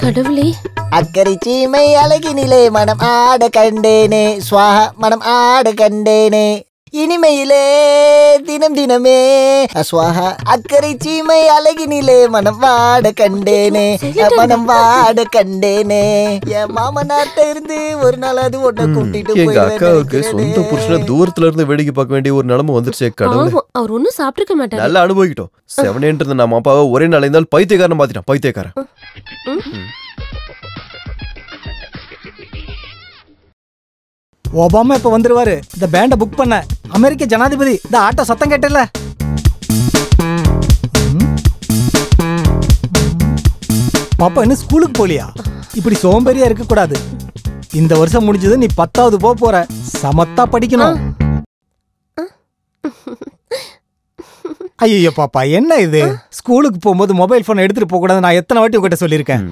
கடவுளே அக்கறை சீமை அழகினிலே மனம் ஆட கண்டேனே ஸ்வாஹா மனம் ஆட கண்டேனே இனிமையிலே தினம் தினமே ஸ்வாஹா அக்கறை சீமை அழகினிலே மனம் வாட கண்டேனே மனம் வாட கண்டேனே என் மாமனார்ட்ட இருந்து ஒரு நாள் அது ஒன்ன கூட்டிட்டு எங்க போயிடுவேன் அக்காவுக்கு சொந்த நினைக்கிறேனே. புருஷனை தூரத்துல இருந்து வேடிக்கை பார்க்க வேண்டிய ஒரு நிலைமை வந்துருச்சே கடவுளே பாவம், அவர் ஒன்னும் சாப்பிட்டிருக்க மாட்டாரு நல்லா அனுபவிக்கிட்டோம் செவனேன்ட்டு இருந்த நம்ம அப்பாவை ஒரே நாள் இருந்தாலும் பைத்தியக்காரன் மாத்திட்டான் பைத்தியக்காரன் ஒபாமா இப்ப வந்துருவாரு இந்த பேண்ட புக் பண்ண அமெரிக்க ஜனாதிபதி இந்த ஆட்டோ சத்தம் கேட்டல பாப்பா இன்னும் ஸ்கூலுக்கு போலியா இப்படி சோம்பேறியா இருக்க கூடாது இந்த வருஷம் முடிஞ்சது நீ பத்தாவது போக போற சமத்தா படிக்கணும் ஐயோ பாப்பா என்ன இது ஸ்கூலுக்கு போகும்போது மொபைல் போன் எடுத்துட்டு போக கூடாது நான் எத்தனை வாட்டி உங்ககிட்ட சொல்லியிருக்கேன்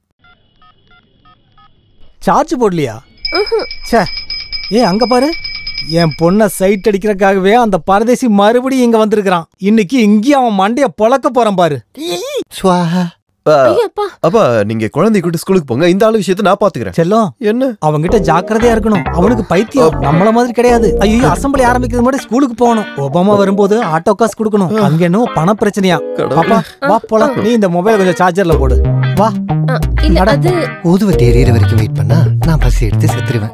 சார்ஜ் போடலையா ச்சே ஏ அங்க பாரு என் பொண்ணை சைட் அடிக்கிறதுக்காகவே அந்த பரதேசி மறுபடியும் இங்க வந்திருக்கிறான் இன்னைக்கு இங்கேயும் அவன் மண்டைய பொளக்க போறான் பாரு ஸ்வாஹா ஆ, ஐயப்பா அப்பா நீங்க குழந்தை கூட்டு ஸ்கூலுக்கு போங்க இந்த ஆளு விஷயத்தை நான் பாத்துக்கிறேன் செல்லம் என்ன அவன்கிட்ட ஜாக்கிரதையா இருக்கணும் அவனுக்கு பைத்தியம் நம்மள மாதிரி கிடையாது ஐயோ அசம்பிளி ஆரம்பிக்கிறது முன்னாடி ஸ்கூலுக்கு போகணும் ஒபாமா வரும்போது ஆட்டோ காசு கொடுக்கணும் அங்க என்ன பண பிரச்சனையா கடவுளே. பாப்பா வா போலாம் நீ இந்த மொபைல் கொஞ்சம் சார்ஜர்ல போடு வா ஆ, இல்ல நட. அது ஊதுவத்தி எரியற வரைக்கும் வெயிட் பண்ணா நான் பசி எடுத்து செத்துருவேன்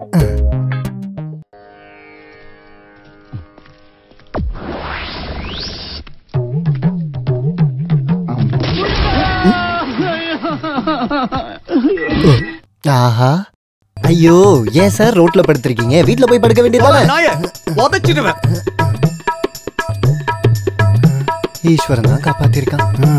ஆஹா ஐயோ ஏன் சார் ரோட்ல படுத்திருக்கீங்க வீட்ல போய் படுக்க வேண்டியதானே உதச்சிடுவேன் ஈஸ்வரன் தான் காப்பாத்திருக்கான்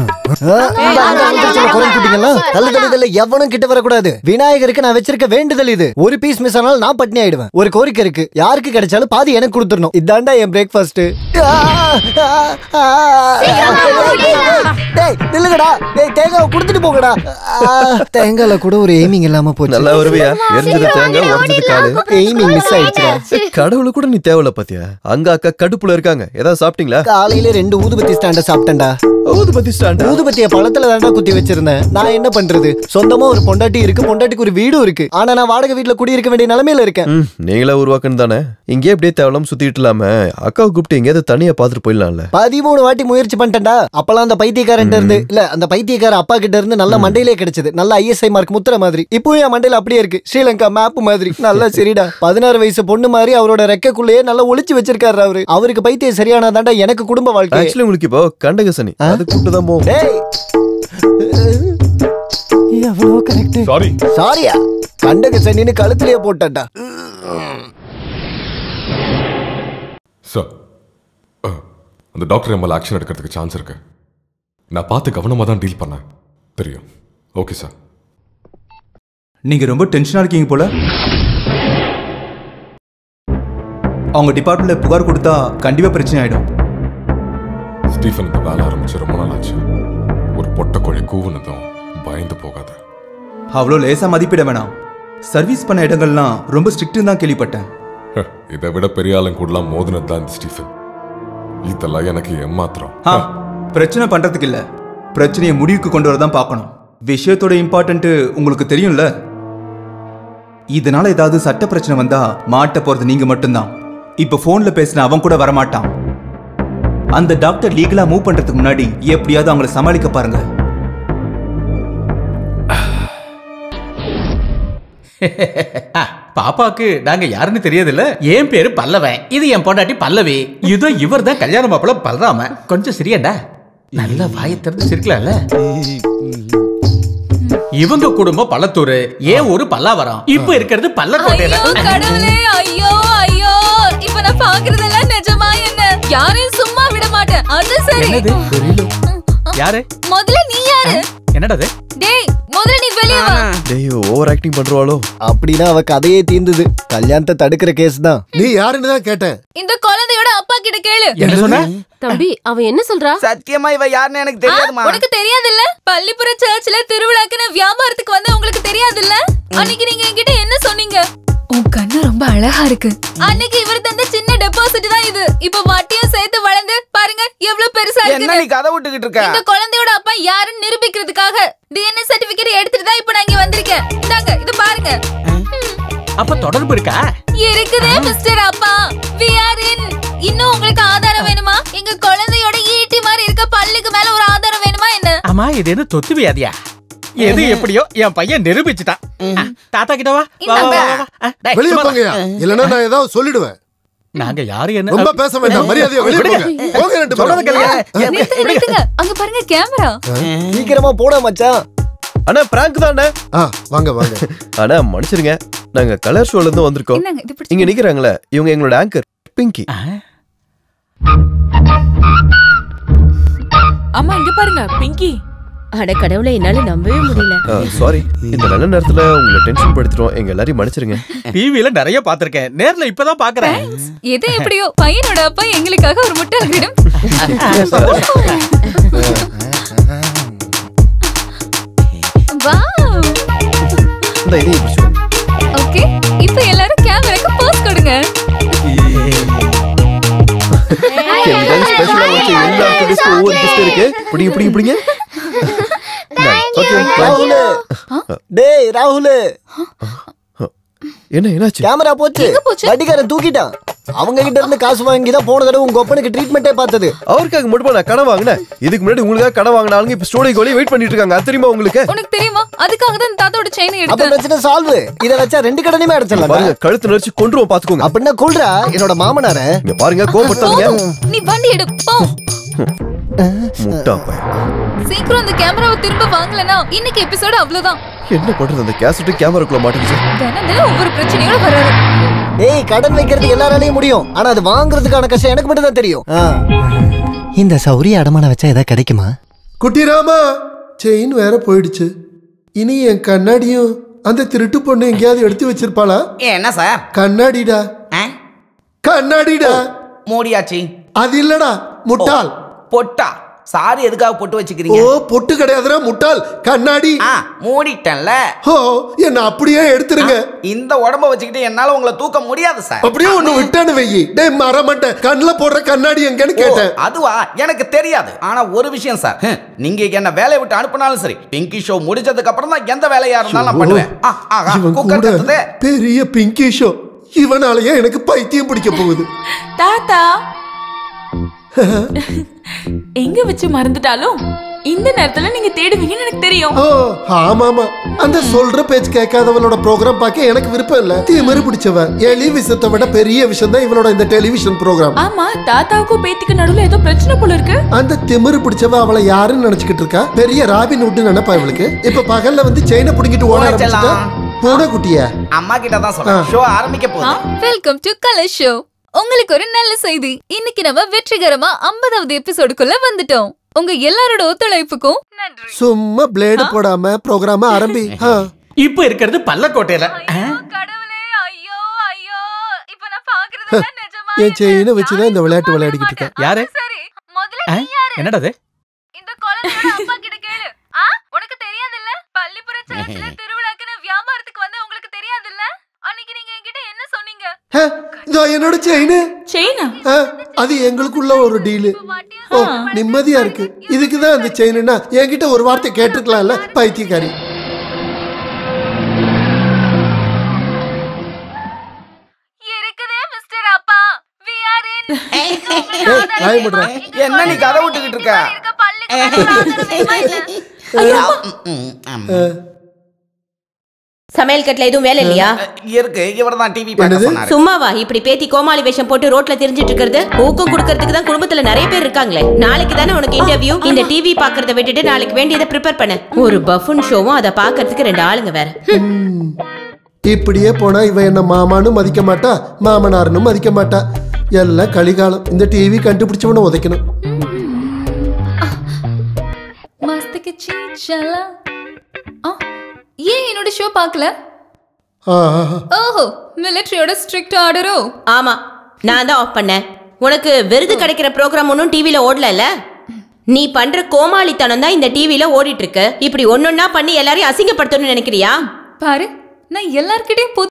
தள்ளு தள்ளு தள்ளு எவனும் கிட்ட வரக்கூடாது விநாயகருக்கு நான் வச்சிருக்க வேண்டுதல் இது ஒரு பீஸ் மிஸ் ஆனாலும் நான் பட்னி ஆயிடுவேன் ஒரு கோரிக்கை இருக்கு யாருக்கு கிடைச்சாலும் பாதி எனக்கு கொடுத்துடணும் இதாண்டா என் பிரேக்ஃபாஸ்ட் டேய் நில்லுங்கடா டேய் தேங்காய் கொடுத்துட்டு போங்கடா ஆ, தேங்காய்ல கூட ஒரு எய்மிங் இல்லாம போச்சு நல்லா வருவியா எரிஞ்சது தேங்காய் உடஞ்சது காலு எய்மிங் மிஸ் ஆயிடுச்சுடா கடவுளு கூட நீ தேவையில்ல பாத்தியா அங்க அக்கா கடுப்புல இருக்காங்க ஏதாவது சாப்பிட்டீங்களா காலையில ரெண்டு ஊதுபத்தி ஸ்டாண்ட சாப்பிட்டேன்டா ஊதுபத்தி ஸ்டாண்டா ஊதுபத்திய பழத்துல தாண்டா குத்தி வச்சிருந்தேன் நான் என்ன பண்றது சொந்தமா ஒரு பொண்டாட்டி இருக்கு பொண்டாட்டிக்கு ஒரு வீடும் இருக்கு ஆனா நான் வாடகை வீட்டுல குடியிருக்க வேண்டிய நிலைமையில இருக்கேன் ம் நீங்களா உருவாக்குன்னு தானே இங்கே அப்படியே தேவலாம் சுத்திட்டு இல்லாம அக்காவை கூப்பிட்டு எங்கேயாவது தனியா பாத்துட்டு போயிடலாம்ல பதிமூணு வாட்டி முயற்சி பண்ணிட்டேன்டா அப்பெல்லாம் அந்த பைத்தியக்காரன் இருந்து இல்ல அந்த பைத்தியக்கார அப்பா கிட்ட இருந்து நல்ல மண்டையிலே கிடைச்சது நல்ல ஐஎஸ்ஐ மார்க் முத்திர மாதிரி இப்பவும் என் மண்டையில அப்படியே இருக்கு ஸ்ரீலங்கா மேப் மாதிரி நல்லா சரிடா பதினாறு வயசு பொண்ணு மாதிரி அவரோட ரெக்கைக்குள்ளேயே நல்லா ஒளிச்சு வச்சிருக்காரு அவரு அவருக்கு பைத்தியம் சரியானதாண்டா எனக்கு குடும்ப வாழ்க்கை ஆக்சுவலி உங்களுக்கு இப்போ கண்டகசனி அது கூப்பிட்டு தான் போவோம் டேய் எவ்வளோ கரெக்ட் சாரி சாரியா கண்டக சனின்னு கழுத்திலேயே போட்டா சார் அந்த டாக்டர் என் மேல ஆக்ஷன் எடுக்கிறதுக்கு சான்ஸ் இருக்கு நான் பார்த்து கவனமாக தான் டீல் பண்ணேன் தெரியும் ஓகே சார் நீங்க ரொம்ப டென்ஷனா இருக்கீங்க போல அவங்க டிபார்ட்மெண்ட்ல புகார் கொடுத்தா கண்டிப்பா பிரச்சனை ஆயிடும் ஸ்டீஃபன் இந்த வேலை ஆரம்பிச்சு ரொம்ப நாள் ஆச்சு ஒரு பொட்டை கோழி கூவுனதும் பயந்து போகாத அவ்வளோ லேசா மதிப்பிட வேணாம் சர்வீஸ் பண்ண இடங்கள்லாம் ரொம்ப ஸ்ட்ரிக்ட்னு தான் கேள்விப்பட்டேன் ஹ, இதை விட பெரிய ஆளுங்க கூடலாம் மோதினது தான் இந்த ஸ்டீஃபன் இதெல்லாம் எனக்கு ஏமாத்திரம் ஆ பிரச்சனை பண்றதுக்கு இல்ல பிரச்சனையை முடிவுக்கு கொண்டு வர தான் பார்க்கணும் விஷயத்தோட இம்பார்ட்டன்ட் உங்களுக்கு தெரியும்ல இதனால ஏதாவது சட்ட பிரச்சனை வந்தா மாட்ட போறது நீங்க மட்டும்தான் இப்ப போன்ல பேசின அவன் கூட வரமாட்டான் அந்த டாக்டர் லீகலா மூவ் பண்றதுக்கு முன்னாடி எப்படியாவது அவங்கள சமாளிக்க பாருங்க பாப்பாக்கு நாங்க யாருன்னு தெரியாதுல்ல என் பேரு பல்லவன் இது என் பொண்டாட்டி பல்லவி இதோ இவர் தான் கல்யாண மாப்பிள்ள பல்ராம கொஞ்சம் சிரியண்டா நல்ல வாயை திறந்து சிரிக்கலாம்ல இவங்க குடும்பம் பள்ளத்தூர் ஏன் ஊரு பல்லாவரம் இப்ப இருக்கிறது பல்லக்கோட்டை ஐயோ கடவுளே ஐயோ ஐயோ இப்ப நான் பாக்குறதெல்லாம் நிஜமா என்ன யாரையும் சும்மா விட மாட்டேன் அது சரி யாரு முதல்ல நீ யாரு என்னடா அது டேய் முதல்ல நீ வெளிய வா டேய் ஓவர் ஆக்டிங் பண்றவாளோ அப்படின்னா அவ கதையே தீர்ந்தது கல்யாணத்தை தடுக்கிற கேஸ் தான் நீ யாருன்னு தான் கேட்டேன் இந்த குழந்தையோட அப்பா கிட்ட கேளு என்ன சொன்ன தம்பி அவ என்ன சொல்றா சத்தியமா இவ யாருன்னு எனக்கு ஆ, தெரியாதுமா உனக்கு தெரியாதுல்ல பள்ளிப்புற சர்ச்ல திருவிழாக்குன்னு வியாபாரத்துக்கு வந்து உங்களுக்கு தெரியாதுல்ல அன்னைக்கு நீங்க என்கிட்ட என்ன சொன்னீங்க உன் கண்ணு ரொம்ப அழகா இருக்கு அன்னைக்கு இவர் தந்த சின்ன டெபாசிட் தான் இது இப்ப வட்டியும் சேர்த்து வளர்ந்து பாருங்க எவ்வளவு பெருசா என்ன நீ இருக்கு கதை விட்டுக்கிட்டு இருக்க இந்த குழந்தையோட அப்பா யாருன்னு நிரூபிக்கிறதுக்காக டிஎன்ஏ சர்டிபிகேட் எடுத்துட்டு தான் இப்ப நான் இங்க வந்திருக்கேன் இந்தாங்க இது பாருங்க அப்ப தொடர்பு இருக்கா இருக்குதே மிஸ்டர் அப்பா we are in இன்னும் உங்களுக்கு ஆதாரம் வேணுமா எங்க குழந்தையோட ஈட்டி மாதிரி இருக்க பல்லுக்கு மேல ஒரு ஆதாரம் வேணுமா என்ன ஆமா இது என்ன தொத்து வியாதியா எது எப்படியோ என் பையன் நிரூபிச்சுட்டான் ஆ, தாத்தா கிட்ட வா வா, வா, வா, வா. ஆ, டேய், வெளியே சும்மா போங்கயா இல்லைன்னா நான் ஏதாவது சொல்லிடுவேன் நாங்க யாரு என்ன ரொம்ப பேச வேண்டாம் மரியாதையா வெளியே போங்க போங்க ரெண்டு சொல்றது பேரும் கேளுங்க. நிறுத்துங்க நிறுத்துங்க அங்க பாருங்க கேமரா சீக்கிரமா போட மச்சான் அண்ணா பிராங்க் தான் அண்ணா ஆ வாங்க வாங்க அண்ணா மன்னிச்சிருங்க நாங்க கலர் ஷோல இருந்து வந்திருக்கோம் என்னங்க இது பிடிச்சு இங்க நிக்கிறாங்களே இவங்க எங்களோட ஆங்கர் பிங்கி ஆ, அம்மா இங்க பாருங்க பிங்கி அட கடவுளை என்னால நம்பவே முடியல சாரி இந்த நல்ல நேரத்துல உங்களை டென்ஷன் படுத்திட்டோம் எங்க எல்லாரையும் மன்னிச்சிருங்க டிவில நிறைய பாத்திருக்கேன் நேர்ல இப்பதான் பாக்குறேன் எது எப்படியோ பையனோட அப்பா எங்களுக்காக ஒரு முட்டாளிடம் வாவ் இந்த இதையும் பிடிச்சுக்கோங்க ஓகே இப்போ எல்லாரும் கேமராக்கு போஸ் கொடுங்க எங்களுக்காக ஸ்பெஷலா வச்ச எல்லா ஆர்டிஸ்ட்க்கும் ஒவ்வொரு கிஃப்ட் இருக்கு பிடிங்க பிடிங்க பிடிங்க ஓகே ராகுல் டேய் ராகுல் என்ன என்னாச்சு கேமரா போச்சு எங்க போச்சு? வட்டிக்காரன் தூக்கிட்டான் அவங்க கிட்ட இருந்து காசு வாங்கி தான் போன தடவை உங்க ஒப்பனுக்கு ட்ரீட்மெண்ட்டே பார்த்தது அவருக்காக மட்டும் நான் கடன் வாங்கினேன் இதுக்கு முன்னாடி உங்களுக்காக கடன் வாங்கின ஆளுங்க இப்ப ஸ்டோரி கோலி வெயிட் பண்ணிட்டு இருக்காங்க அது தெரியுமா உங்களுக்கு உனக்கு தெரியுமா அதுக்காக தான் இந்த தாத்தாவோட செயின் அப்ப எடுத்தேன் பிரச்சனை சால்வ் இத வச்சா ரெண்டு கடனையுமே அடைச்சிடலாம் பாருங்க கழுத்து நடிச்சு கொண்டுருவோம் பாத்துக்கோங்க அப்படின்னா கொள்றா என்னோட மாமனார இங்க பாருங்க கோபப்பட்டாதீங்க போதும். நீ வண்டி எடு போ முட்டா பையன். சீக்கிரம் அந்த கேமராவை திரும்ப வாங்கலனா இன்னைக்கு எபிசோடு அவ்வளவுதான் என்ன பண்றது அந்த கேசட்டு கேமராக்குள்ள மாட்டிக்கிச்சு தினம் தினம் ஒவ்வொரு பிரச்சனையோட வராரு டேய் கடன் வைக்கிறது எல்லாராலையும் முடியும் ஆனா அது வாங்குறதுக்கான கஷ்டம் எனக்கு மட்டும் தான் தெரியும் ஆ. இந்த சௌரிய அடமான வச்சா ஏதாவது கிடைக்குமா குட்டிராமா செயின் வேற போயிடுச்சு இனி என் கண்ணாடியும் அந்த திருட்டு பொண்ணு எங்கேயாவது எடுத்து வச்சிருப்பாளா என்ன சார் கண்ணாடிடா ஆ? கண்ணாடிடா மூடியாச்சு அது இல்லடா முட்டாள் பொட்டா சாரி எதுக்காக பொட்டு ஓ வச்சுக்கிறீங்க பொட்டு கிடையாதுடா முட்டாள் கண்ணாடி ஆ மூடிட்டேன்ல ஓ என்ன அப்படியே எடுத்துருங்க இந்த உடம்ப வச்சுக்கிட்டு என்னால உங்களை தூக்க முடியாது சார் அப்படியே ஒண்ணு விட்டானு வெயி டேய் மறமாட்டேன் கண்ணுல போடுற கண்ணாடி எங்கன்னு ஓ, கேட்டேன் அதுவா எனக்கு தெரியாது ஆனா ஒரு விஷயம் சார் ஹம், நீங்க என்ன வேலையை விட்டு அனுப்புனாலும் சரி பிங்கி ஷோ முடிஞ்சதுக்கு அப்புறம் தான் எந்த வேலையா இருந்தாலும் நான் பண்ணுவேன் ஆ, ஆஹா, இவன் குக்கர் கூட கத்துது பெரிய பிங்கி ஷோ இவனாலயே எனக்கு பைத்தியம் பிடிக்க போகுது தாத்தா எங்க வச்சு மறந்துட்டாலும் இந்த நேரத்துல நீங்க தேடுவீங்கன்னு எனக்கு தெரியும் ஓ ஆமாமா அந்த சொல்ற பேச்சு கேட்காதவளோட ப்ரோக்ராம் பார்க்க எனக்கு விருப்பம் இல்ல திமிரு பிடிச்சவ எலி விஷத்தை விட பெரிய விஷயம் தான் இவளோட இந்த டெலிவிஷன் ப்ரோக்ராம் ஆமா தாத்தாவுக்கும் பேத்திக்கு நடுவுல ஏதோ பிரச்சனை போல இருக்கு அந்த திமிரு பிடிச்சவ அவளை யாருன்னு நினைச்சுக்கிட்டு இருக்கா பெரிய ராபின் விட்டு நினைப்பா இவளுக்கு இப்ப பகல்ல வந்து செயினை புடிங்கிட்டு ஓட ஆரம்பிச்சுட்டா பூனை குட்டிய அம்மா கிட்ட தான் சொல்றேன் ஷோ ஆரம்பிக்க போகுது வெல்கம் டு கலர் ஷோ உங்களுக்கு ஒரு நல்ல செய்தி இன்னைக்கு நம்ம வெற்றிகரமா 50வது எபிசோடுக்குள்ள வந்துட்டோம் உங்க எல்லாரோட ஒத்துழைப்புக்கும் நன்றி சும்மா பிளேடு போடாம ப்ரோக்ராம ஆரம்பி ஆ. இப்ப இருக்கிறது பல்லக்கோட்டையில ஆ, கடவுளே ஐயோ ஐயோ இப்ப நான் பாக்குறது நிஜமா என் செயினை வச்சுதான் இந்த விளையாட்டு விளையாடிக்கிட்டு இருக்கேன் யாரு சரி முதல்ல ஆ, நீ யாரு என்னடா அது இந்த குழந்தையோட அப்பா கிட்ட கேளு ஆ உனக்கு தெரியாதுல்ல பள்ளிப்புற சர்ச்சில் திருவிழாக்குன்னு வியாபாரத்துக்கு வந்து உங்களுக்கு தெரியாதுல்ல அன்னைக்கு நீங்க என்கிட்ட என்ன சொன்னீங்க ஆ, இதோ என்னோட செயின் செயினா அது எங்களுக்குள்ள ஒரு டீலு ஓ நிம்மதியா இருக்கு இதுக்கு தான் அந்த செயின்னா என்கிட்ட ஒரு வார்த்தை கேட்டிருக்கலாம்ல பைத்தியக்காரி இருக்குதே மிஸ்டர் அப்பா we are in ஏய், வாயை மூடுறா. என்ன நீ கதை விட்டுக்கிட்டு இருக்க இருக்க பள்ளிக்கு மேல ஒரு ஆதாரம் வேணுமா என்ன? ம், ம், ம். சமையல் கட்டுல எதுவும் வேலை இல்லையா இருக்கு இவர் தான் டிவி பார்க்க என்னது? சொன்னாரு சும்மாவா இப்படி பேத்தி கோமாளி வேஷம் போட்டு ரோட்ல தெரிஞ்சிட்டு இருக்கிறது ஊக்கம் கொடுக்கறதுக்கு தான் குடும்பத்துல நிறைய பேர் இருக்காங்களே நாளைக்கு தானே உனக்கு இன்டர்வியூ இந்த டிவி பாக்குறத விட்டுட்டு நாளைக்கு வேண்டியதை ப்ரிப்பேர் பண்ண ஒரு பஃபுன் ஷோவும் அதை பாக்குறதுக்கு ரெண்டு ஆளுங்க வேற ம். இப்படியே போனா இவ என்ன மாமான்னு மதிக்க மாட்டா மாமனார்னு மதிக்க மாட்டா எல்லாம் கலிகாலம் இந்த டிவி கண்டுபிடிச்சவன உதைக்கணும் மஸ்த் கிச்சி சலா ஆ, ஏன் என்னோட ஷோ பார்க்கல ஆஹா. ஓஹோ மிலிட்டரியோட ஸ்ட்ரிக்ட் ஆர்டரோ ஆமா நான் தான் ஆஃப் பண்ணேன் உனக்கு விருது கிடைக்கிற ப்ரோக்ராம் ஒன்றும் டிவில ஓடல நீ பண்ற கோமாளித்தனம் தான் இந்த டிவில ஓடிட்டு இருக்கு இப்படி ஒன்னொன்னா பண்ணி எல்லாரையும் அசிங்கப்படுத்தணும்னு நினைக்கிறியா பாரு நான் எல்லார்கிட்டயும்